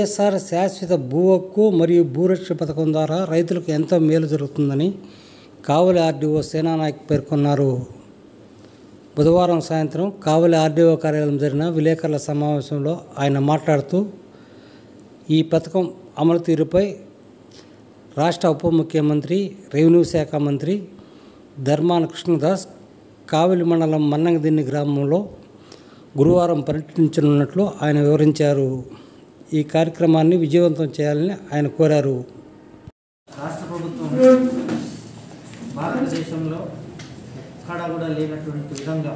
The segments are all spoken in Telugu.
వైఎస్ఆర్ శాశ్వత భూ హక్కు మరియు భూరక్ష పథకం ద్వారా రైతులకు ఎంతో మేలు జరుగుతుందని కావలి ఆర్డీఓ సేనానాయక్ పేర్కొన్నారు బుధవారం సాయంత్రం కావలి ఆర్డీఓ కార్యాలయం జరిగిన విలేకరుల సమావేశంలో ఆయన మాట్లాడుతూ ఈ పథకం అమలు తీరుపై రాష్ట్ర ఉప ముఖ్యమంత్రి రెవెన్యూ శాఖ మంత్రి ధర్మాన కృష్ణదాస్ కావలి మండలం మన్నంగదిన్ని గ్రామంలో గురువారం పర్యటించనున్నట్లు ఆయన వివరించారు ఈ కార్యక్రమాన్ని విజయవంతం చేయాలని ఆయన కోరారు రాష్ట్ర ప్రభుత్వం భారతదేశంలో ఎక్కడా కూడా లేనటువంటి విధంగా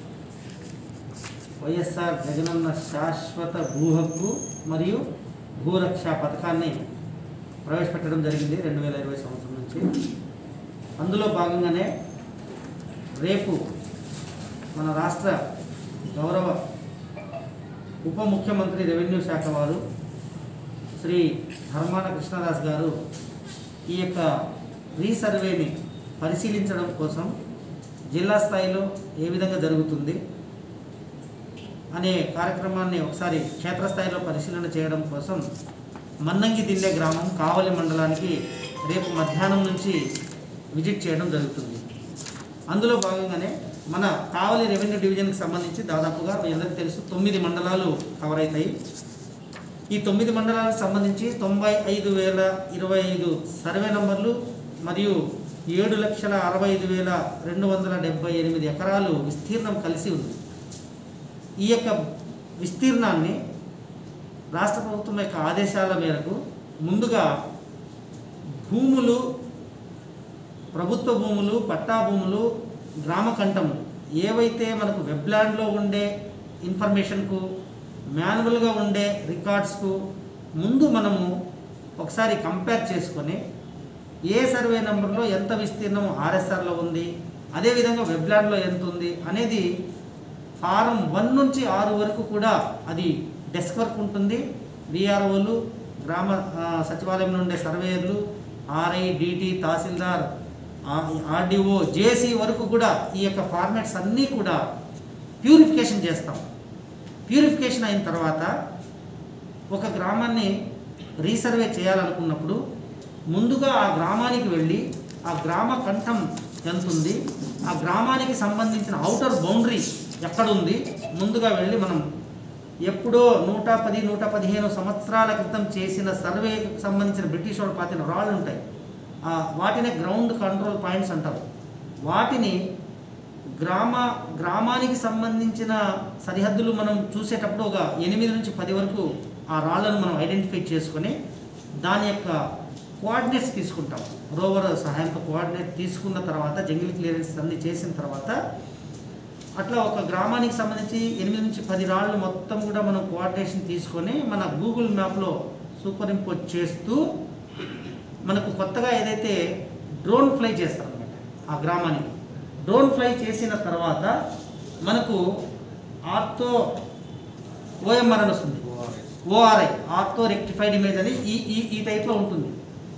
వైఎస్ఆర్ జగనన్న శాశ్వత భూ హక్కు మరియు భూరక్ష పథకాన్ని ప్రవేశపెట్టడం జరిగింది రెండు వేల ఇరవై సంవత్సరం నుంచి అందులో భాగంగానే రేపు మన రాష్ట్ర గౌరవ ఉప ముఖ్యమంత్రి రెవెన్యూ శాఖ వారు శ్రీ ధర్మాన కృష్ణదాస్ గారు ఈ యొక్క రీసర్వేని పరిశీలించడం కోసం జిల్లా స్థాయిలో ఏ విధంగా జరుగుతుంది అనే కార్యక్రమాన్ని ఒకసారి క్షేత్రస్థాయిలో పరిశీలన చేయడం కోసం మన్నంగి దిన్నె గ్రామం కావలి మండలానికి రేపు మధ్యాహ్నం నుంచి విజిట్ చేయడం జరుగుతుంది అందులో భాగంగానే మన కావలి రెవెన్యూ డివిజన్కి సంబంధించి దాదాపుగా మీ అందరికీ తెలుసు తొమ్మిది మండలాలు కవర్ అవుతాయి ఈ తొమ్మిది మండలాలకు సంబంధించి తొంభై ఐదు వేల ఇరవై ఐదు సర్వే నంబర్లు మరియు ఏడు లక్షల అరవై ఐదు వేల రెండు వందల డెబ్బై ఎనిమిది ఎకరాలు విస్తీర్ణం కలిసి ఉంది ఈ యొక్క విస్తీర్ణాన్ని రాష్ట్ర ప్రభుత్వం యొక్క ఆదేశాల మేరకు ముందుగా భూములు ప్రభుత్వ భూములు పట్టా భూములు గ్రామ కంఠములు ఏవైతే మనకు వెబ్లాండ్లో ఉండే ఇన్ఫర్మేషన్కు మాన్యువల్గా ఉండే రికార్డ్స్కు ముందు మనము ఒకసారి కంపేర్ చేసుకొని ఏ సర్వే నెంబర్లో ఎంత విస్తీర్ణం ఆర్ఎస్ఆర్లో ఉంది అదేవిధంగా వెబ్లాండ్లో ఎంత ఉంది అనేది ఫారం వన్ నుంచి ఆరు వరకు కూడా అది డెస్క్ వర్క్ ఉంటుంది విఆర్ఓలు గ్రామ ఆ, సచివాలయం నుండే సర్వేయర్లు R I D T tahsildar R D O J C వరకు కూడా ఈ యొక్క ఫార్మాట్స్ అన్నీ కూడా ప్యూరిఫికేషన్ చేస్తాం ప్యూరిఫికేషన్ అయిన తర్వాత ఒక గ్రామాన్ని రీసర్వే చేయాలనుకున్నప్పుడు ముందుగా ఆ గ్రామానికి వెళ్ళి ఆ గ్రామ కంఠం ఎంత ఉంది ఆ గ్రామానికి సంబంధించిన అవుటర్ బౌండరీ ఎక్కడుంది ముందుగా వెళ్ళి మనం ఎప్పుడో నూట పది నూట పదిహేను సంవత్సరాల క్రితం చేసిన సర్వేకి సంబంధించిన బ్రిటిష్ వాళ్ళు పాతిన రాళ్ళు ఉంటాయి ఆ వాటినే గ్రౌండ్ కంట్రోల్ పాయింట్స్ అంటారు వాటిని గ్రామ గ్రామానికి సంబంధించిన సరిహద్దులు మనం చూసేటప్పుడు ఒక ఎనిమిది నుంచి పది వరకు ఆ రాళ్లను మనం ఐడెంటిఫై చేసుకొని దాని యొక్క కోఆర్డినేట్స్ తీసుకుంటాం రోవర్ సహాయంతో కోఆర్డినేట్ తీసుకున్న తర్వాత జంగిల్ క్లియరెన్స్ అన్ని చేసిన తర్వాత అట్లా ఒక గ్రామానికి సంబంధించి ఎనిమిది నుంచి పది రాళ్ళు మొత్తం కూడా మనం కోఆర్డినేషన్ తీసుకొని మన గూగుల్ మ్యాప్లో సూపర్ ఇంపోజ్ చేస్తూ మనకు కొత్తగా ఏదైతే డ్రోన్ ఫ్లై చేస్తారనమాట ఆ గ్రామానికి డ్రోన్ ఫ్లై చేసిన తర్వాత మనకు ఆర్తో ఓఎంఆర్ అని వస్తుంది ఓఆర్ఐ ఆర్తో రెక్టిఫైడ్ ఇమేజ్ అని ఈ ఈ ఈ టైప్లో ఉంటుంది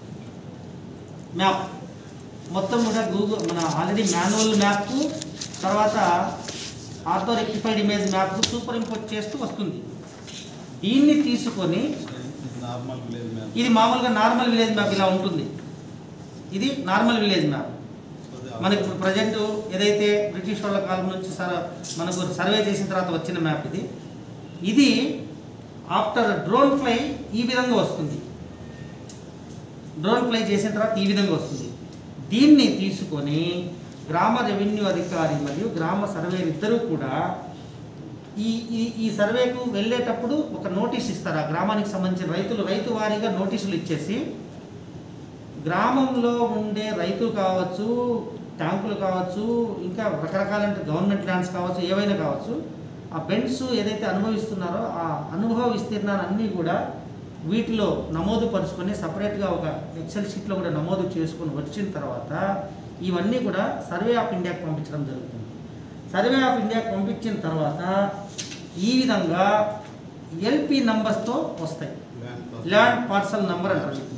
మ్యాప్ మొత్తం కూడా గూగుల్ మన ఆల్రెడీ మాన్యువల్ మ్యాప్ తర్వాత ortho rectified image map super import చేస్తూ వస్తుంది దీన్ని తీసుకొని నార్మల్ విలేజ్ మ్యాప్ ఇది మామూలుగా నార్మల్ విలేజ్ మ్యాప్ ఇలా ఉంటుంది ఇది నార్మల్ విలేజ్ మ్యాప్ మనకి ఇప్పుడు ప్రజెంట్ ఏదైతే బ్రిటిష్ వాళ్ళ కాలం నుంచి సర్ మనకు సర్వే చేసిన తర్వాత వచ్చిన మ్యాప్ ఇది ఇది ఆఫ్టర్ డ్రోన్ ఫ్లై ఈ విధంగా వస్తుంది డ్రోన్ ఫ్లై చేసిన తర్వాత ఈ విధంగా వస్తుంది దీన్ని తీసుకొని గ్రామ రెవెన్యూ అధికారి మరియు గ్రామ సర్వేర్ ఇద్దరూ కూడా ఈ ఈ ఈ సర్వేకు వెళ్ళేటప్పుడు ఒక నోటీస్ ఇస్తారు ఆ గ్రామానికి సంబంధించిన రైతులు రైతు వారీగా నోటీసులు ఇచ్చేసి గ్రామంలో ఉండే రైతులు కావచ్చు ట్యాంకులు కావచ్చు ఇంకా రకరకాల గవర్నమెంట్ ల్యాండ్స్ కావచ్చు ఏవైనా కావచ్చు ఆ బెండ్స్ ఏదైతే అనుభవిస్తున్నారో ఆ అనుభవ విస్తీర్ణాన్ని అన్నీ కూడా వీటిలో నమోదు పరుచుకొని సపరేట్గా ఒక ఎక్సెల్ షీట్లో కూడా నమోదు చేసుకొని వచ్చిన తర్వాత ఇవన్నీ కూడా సర్వే ఆఫ్ ఇండియాకి పంపించడం జరుగుతుంది సర్వే ఆఫ్ ఇండియాకి పంపించిన తర్వాత ఈ విధంగా ఎల్పి నంబర్స్తో వస్తాయి ల్యాండ్ పార్సల్ నంబర్ అంటారు వీటిని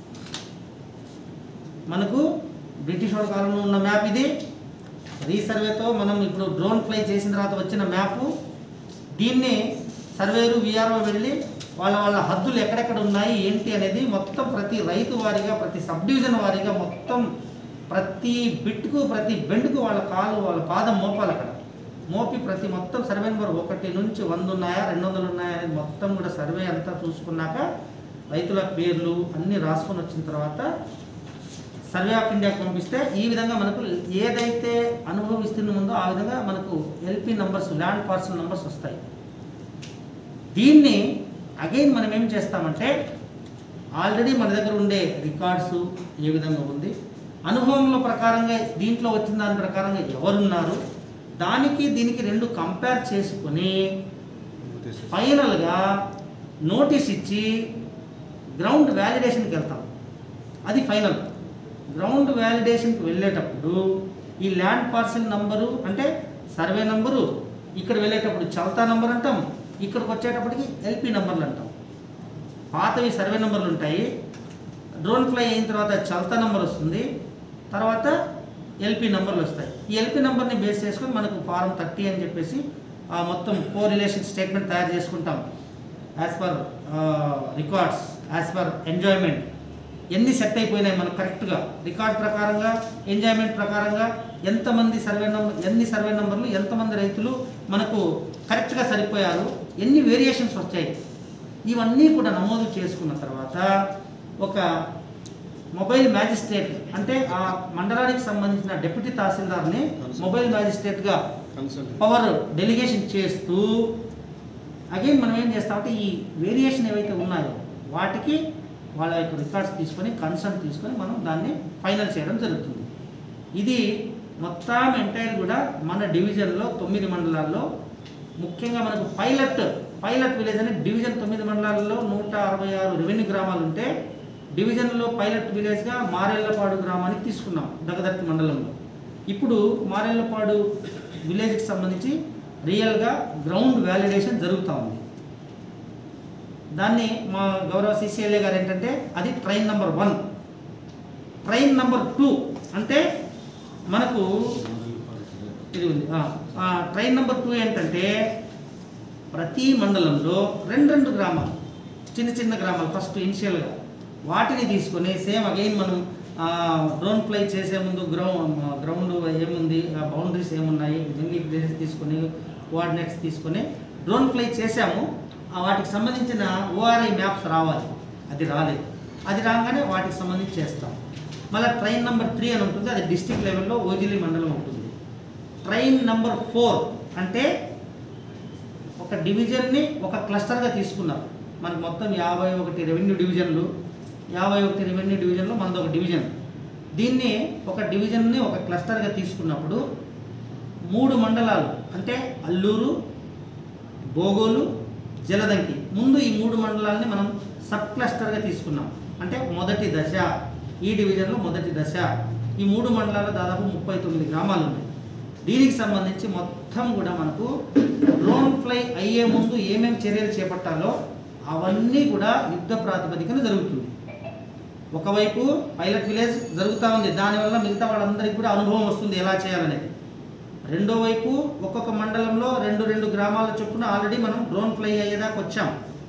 మనకు బ్రిటిష్ వాళ్ళ కాలంలో ఉన్న మ్యాప్ ఇది రీసర్వేతో మనం ఇప్పుడు డ్రోన్ ఫ్లై చేసిన తర్వాత వచ్చిన మ్యాప్ దీన్ని సర్వేరు విఆర్ఓ వెళ్ళి వాళ్ళ వాళ్ళ హద్దులు ఎక్కడెక్కడ ఉన్నాయి ఏంటి అనేది మొత్తం ప్రతి రైతు వారీగా ప్రతి సబ్ డివిజన్ వారీగా మొత్తం ప్రతి బిట్కు ప్రతి బెండ్కు వాళ్ళ కాలు వాళ్ళ పాదం మోపాలి అక్కడ మోపి ప్రతి మొత్తం సర్వే నెంబర్ ఒకటి నుంచి వంద ఉన్నాయా రెండు వందలు ఉన్నాయా అనేది మొత్తం కూడా సర్వే అంతా చూసుకున్నాక రైతుల పేర్లు అన్నీ రాసుకొని వచ్చిన తర్వాత సర్వే ఆఫ్ ఇండియాకి పంపిస్తే ఈ విధంగా మనకు ఏదైతే అనుభవిస్తుందో ఆ విధంగా మనకు L P numbers land parcel numbers వస్తాయి దీన్ని అగైన్ మనం ఏం చేస్తామంటే ఆల్రెడీ మన దగ్గర ఉండే రికార్డ్స్ ఏ విధంగా ఉంది అనుభవంలో ప్రకారంగా దీంట్లో వచ్చిన దాని ప్రకారంగా ఎవరున్నారు దానికి దీనికి రెండు కంపేర్ చేసుకొని ఫైనల్గా నోటీస్ ఇచ్చి గ్రౌండ్ వ్యాలిడేషన్కి వెళ్తాం అది ఫైనల్ గ్రౌండ్ వ్యాలిడేషన్కి వెళ్ళేటప్పుడు ఈ ల్యాండ్ పార్సల్ నంబరు అంటే సర్వే నంబరు ఇక్కడ వెళ్ళేటప్పుడు చల్తా నంబర్ అంటాం ఇక్కడికి వచ్చేటప్పటికి ఎల్పి నంబర్లు అంటాం పాతవి సర్వే నంబర్లు ఉంటాయి డ్రోన్ ఫ్లై అయిన తర్వాత చల్తా నంబర్ వస్తుంది తర్వాత ఎల్పి నంబర్లు వస్తాయి ఈ ఎల్పి నంబర్ని బేస్ చేసుకొని మనకు ఫారం థర్టీ అని చెప్పేసి ఆ మొత్తం కో రిలేషన్ స్టేట్మెంట్ తయారు చేసుకుంటాం as per records as per enjoyment ఎన్ని సెట్ అయిపోయినాయి మనకు కరెక్ట్గా రికార్డ్ ప్రకారంగా ఎంజాయ్మెంట్ ప్రకారంగా ఎంతమంది సర్వే నంబర్ ఎన్ని సర్వే నంబర్లు ఎంతమంది రైతులు మనకు కరెక్ట్గా సరిపోయారు ఎన్ని వేరియేషన్స్ వచ్చాయి ఇవన్నీ కూడా నమోదు చేసుకున్న తర్వాత ఒక మొబైల్ మ్యాజిస్ట్రేట్ అంటే ఆ మండలానికి సంబంధించిన డిప్యూటీ తహసీల్దార్ని మొబైల్ మ్యాజిస్ట్రేట్గా కన్సల్ట్ పవర్ డెలిగేషన్ చేస్తూ అగైన్ మనం ఏం చేస్తామంటే ఈ వేరియేషన్ ఏవైతే ఉన్నాయో వాటికి వాళ్ళ యొక్క రికార్డ్స్ తీసుకొని కన్సర్న్ తీసుకొని మనం దాన్ని ఫైనల్ చేయడం జరుగుతుంది ఇది మొత్తం ఎంటైర్ కూడా మన డివిజన్లో తొమ్మిది మండలాల్లో ముఖ్యంగా మనకు పైలట్ పైలట్ విలేజ్ అనే డివిజన్ తొమ్మిది మండలాల్లో నూట అరవై ఆరు రెవెన్యూ గ్రామాలు ఉంటే డివిజన్లో పైలట్ విలేజ్గా మారెళ్లపాడు గ్రామానికి తీసుకున్నాం దగదర్తి మండలంలో ఇప్పుడు మారెళ్లపాడు విలేజ్కి సంబంధించి రియల్గా గ్రౌండ్ వ్యాలిడేషన్ జరుగుతూ ఉంది దాన్ని మా గౌరవ సిసిఎల్ఏ గారు ఏంటంటే అది train number one train number two అంటే మనకు ఇది ఉంది ఆ, ఆ, ట్రైన్ నెంబర్ టూ ఏంటంటే ప్రతి మండలంలో రెండు రెండు గ్రామాలు చిన్న చిన్న గ్రామాలు ఫస్ట్ ఇనిషియల్గా వాటిని తీసుకొని సేమ్ అగైన్ మనం డ్రోన్ ఫ్లై చేసే ముందు గ్రౌండ్ గ్రౌండ్ ఏముంది బౌండరీస్ ఏమున్నాయి జంగీ ప్లేసెస్ తీసుకొని కోఆర్డినేట్స్ తీసుకొని డ్రోన్ ఫ్లై చేసాము ఆ వాటికి సంబంధించిన ఓఆర్ఐ మ్యాప్స్ రావాలి అది రాలేదు అది రాగానే వాటికి సంబంధించి చేస్తాం మళ్ళీ ట్రైన్ నెంబర్ త్రీ అని ఉంటుంది అది డిస్టిక్ లెవెల్లో ఓజిలి మండలం ఉంటుంది ట్రైన్ నంబర్ ఫోర్ అంటే ఒక డివిజన్ని ఒక క్లస్టర్గా తీసుకున్నారు మనకు మొత్తం యాభై ఒకటి రెవెన్యూ డివిజన్లు యాభై ఒకటి రెవెన్యూ డివిజన్లో మనది ఒక డివిజన్ దీన్ని ఒక డివిజన్ని ఒక క్లస్టర్గా తీసుకున్నప్పుడు మూడు మండలాలు అంటే అల్లూరు బోగోలు జలదంకి ముందు ఈ మూడు మండలాలని మనం సబ్ క్లస్టర్గా తీసుకున్నాం అంటే మొదటి దశ ఈ డివిజన్లో మొదటి దశ ఈ మూడు మండలాల్లో దాదాపు ముప్పై తొమ్మిది గ్రామాలు ఉన్నాయి దీనికి సంబంధించి మొత్తం కూడా మనకు డ్రోన్ ఫ్లై అయ్యే ముందు ఏమేమి చర్యలు చేపట్టాలో అవన్నీ కూడా యుద్ధ ప్రాతిపదికన జరుగుతుంది ఒకవైపు పైలట్ విలేజ్ జరుగుతూ ఉంది దానివల్ల మిగతా వాళ్ళందరికీ కూడా అనుభవం వస్తుంది ఎలా చేయాలనేది రెండో వైపు ఒక్కొక్క మండలంలో రెండు రెండు గ్రామాల చొప్పున ఆల్రెడీ మనం డ్రోన్ ఫ్లై అయ్యేదాకా వచ్చాం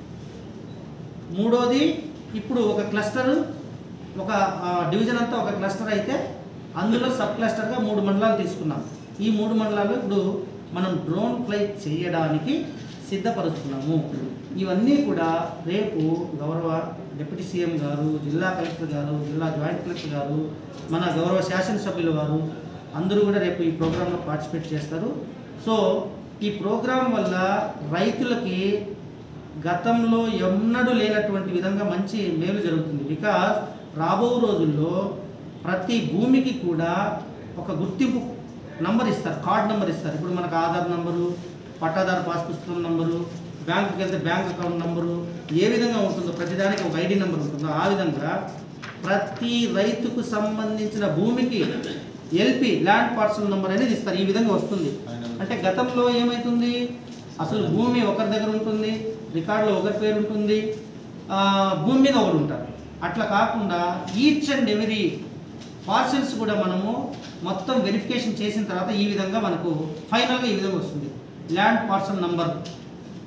మూడోది ఇప్పుడు ఒక క్లస్టర్ ఒక ఆ, డివిజన్ అంతా ఒక క్లస్టర్ అయితే అందులో సబ్ క్లస్టర్గా మూడు మండలాలు తీసుకున్నాం ఈ మూడు మండలాలు ఇప్పుడు మనం డ్రోన్ ఫ్లై చేయడానికి సిద్ధపరుస్తున్నాము ఇవన్నీ కూడా రేపు గౌరవ డిప్యూటీ సీఎం గారు జిల్లా కలెక్టర్ గారు జిల్లా జాయింట్ కలెక్టర్ గారు మన గౌరవ శాసనసభ్యుల వారు అందరూ కూడా రేపు ఈ ప్రోగ్రాంలో పార్టిసిపేట్ చేస్తారు సో ఈ ప్రోగ్రాం వల్ల రైతులకి గతంలో ఎన్నడూ లేనటువంటి విధంగా మంచి మేలు జరుగుతుంది బికాజ్ రాబో రోజుల్లో ప్రతి భూమికి కూడా ఒక గుర్తింపు నంబర్ ఇస్తారు కార్డ్ నంబర్ ఇస్తారు ఇప్పుడు మనకు ఆధార్ నంబరు పట్టాదారు పాస్ పుస్తకం నంబరు బ్యాంకుకి వెళ్తే బ్యాంక్ అకౌంట్ నంబరు ఏ విధంగా ఉంటుందో ప్రతిదానికి ఒక ఐడి నెంబర్ ఉంటుందో ఆ విధంగా ప్రతి రైతుకు సంబంధించిన భూమికి ఎల్పి ల్యాండ్ పార్సల్ నెంబర్ అనేది ఇస్తారు ఈ విధంగా వస్తుంది అంటే గతంలో ఏమవుతుంది అసలు భూమి ఒకరి దగ్గర ఉంటుంది రికార్డులో ఒకరి పేరు ఉంటుంది ఆ, భూమి మీద ఒకరు ఉంటారు అట్లా కాకుండా ఈచ్ అండ్ ఎవరీ పార్సల్స్ కూడా మనము మొత్తం వెరిఫికేషన్ చేసిన తర్వాత ఈ విధంగా మనకు ఫైనల్గా ఈ విధంగా వస్తుంది ల్యాండ్ పార్సల్ నంబర్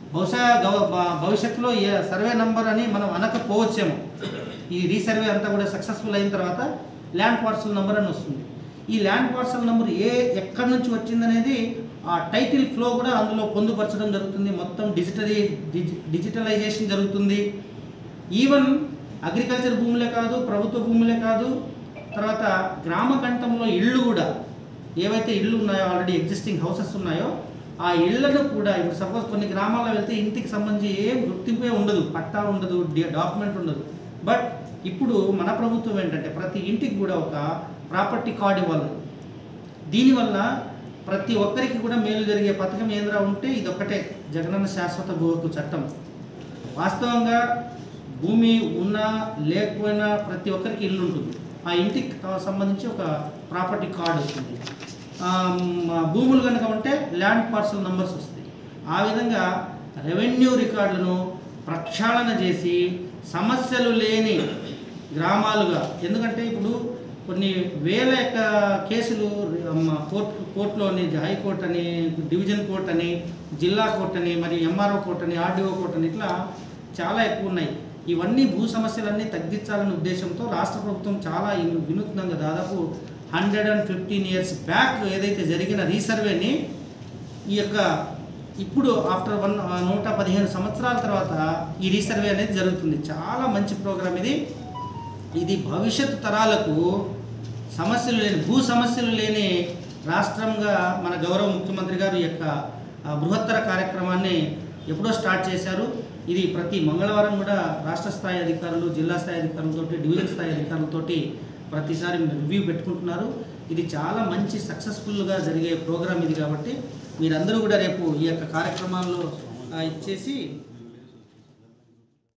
బహుశా గవ- భ- భవిష్యత్తులో ఏ సర్వే నంబర్ అని మనం అనకపోవచ్చేమో ఈ రీసర్వే అంతా కూడా సక్సెస్ఫుల్ అయిన తర్వాత ల్యాండ్ పార్సల్ నంబర్ అని వస్తుంది ఈ ల్యాండ్ పార్సల్ నంబర్ ఏ ఎక్కడి నుంచి వచ్చిందనేది ఆ టైటిల్ ఫ్లో కూడా అందులో పొందుపరచడం జరుగుతుంది మొత్తం డిజిటలీ డిజి- డిజిటలైజేషన్ జరుగుతుంది ఈవెన్ అగ్రికల్చర్ భూములే కాదు ప్రభుత్వ భూములే కాదు తర్వాత గ్రామ కంఠంలో ఇళ్ళు కూడా ఏవైతే ఇళ్ళు ఉన్నాయో ఆల్రెడీ ఎగ్జిస్టింగ్ హౌసెస్ ఉన్నాయో ఆ ఇళ్లను కూడా ఇప్పుడు సపోజ్ కొన్ని గ్రామాల్లో వెళ్తే ఇంటికి సంబంధించి ఏం గుర్తింపే ఉండదు పట్టా ఉండదు డి- డాక్యుమెంట్ ఉండదు బట్ ఇప్పుడు మన ప్రభుత్వం ఏంటంటే ప్రతి ఇంటికి కూడా ఒక ప్రాపర్టీ కార్డు ఇవ్వాలి దీనివల్ల ప్రతి ఒక్కరికి కూడా మేలు జరిగే పథకం ఏంద్రా ఉంటే ఇదొక్కటే జగనన్న శాశ్వత భూ హక్కు చట్టం వాస్తవంగా భూమి ఉన్నా లేకపోయినా ప్రతి ఒక్కరికి ఇల్లు ఉంటుంది ఆ ఇంటికి కా- సంబంధించి ఒక ప్రాపర్టీ కార్డు వస్తుంది ఆ, మ- భూములు కనుక ఉంటే ల్యాండ్ పార్సల్ నంబర్స్ వస్తాయి ఆ విధంగా రెవెన్యూ రికార్డులను ప్రక్షాళన చేసి సమస్యలు లేని గ్రామాలుగా ఎందుకంటే ఇప్పుడు కొన్ని వేల యొక్క కేసులు మ, కోర్టు కోర్టులోని హైకోర్టు అని డివిజన్ కోర్ట్ అని జిల్లా కోర్టు అని మరి ఎంఆర్ఓ కోర్టు అని ఆర్డీఓ కోర్టు అని ఇట్లా చాలా ఎక్కువ ఉన్నాయి ఇవన్నీ భూ సమస్యలన్నీ తగ్గించాలనే ఉద్దేశంతో రాష్ట్ర ప్రభుత్వం చాలా ఇన్- వినూత్నంగా దాదాపు hundred and fifteen years back ఏదైతే జరిగిన రీసర్వేని ఈ యొక్క ఇప్పుడు ఆఫ్టర్ వన్ నూట పదిహేను సంవత్సరాల తర్వాత ఈ రీసర్వే అనేది జరుగుతుంది చాలా మంచి ప్రోగ్రామ్ ఇది ఇది భవిష్యత్తు తరాలకు సమస్యలు లేని భూ సమస్యలు లేని రాష్ట్రంగా మన గౌరవ ముఖ్యమంత్రి గారు ఈ యొక్క ఆ, బృహత్తర కార్యక్రమాన్ని ఎప్పుడో స్టార్ట్ చేశారు ఇది ప్రతి మంగళవారం కూడా రాష్ట్ర స్థాయి అధికారులు జిల్లా స్థాయి అధికారులతోటి డివిజన్ స్థాయి అధికారులతోటి ప్రతిసారి రివ్యూ పెట్టుకుంటున్నారు ఇది చాలా మంచి సక్సెస్ఫుల్గా జరిగే ప్రోగ్రామ్ ఇది కాబట్టి మీరందరూ కూడా రేపు ఈ యొక్క కార్యక్రమాల్లో ఆ, ఇచ్చేసి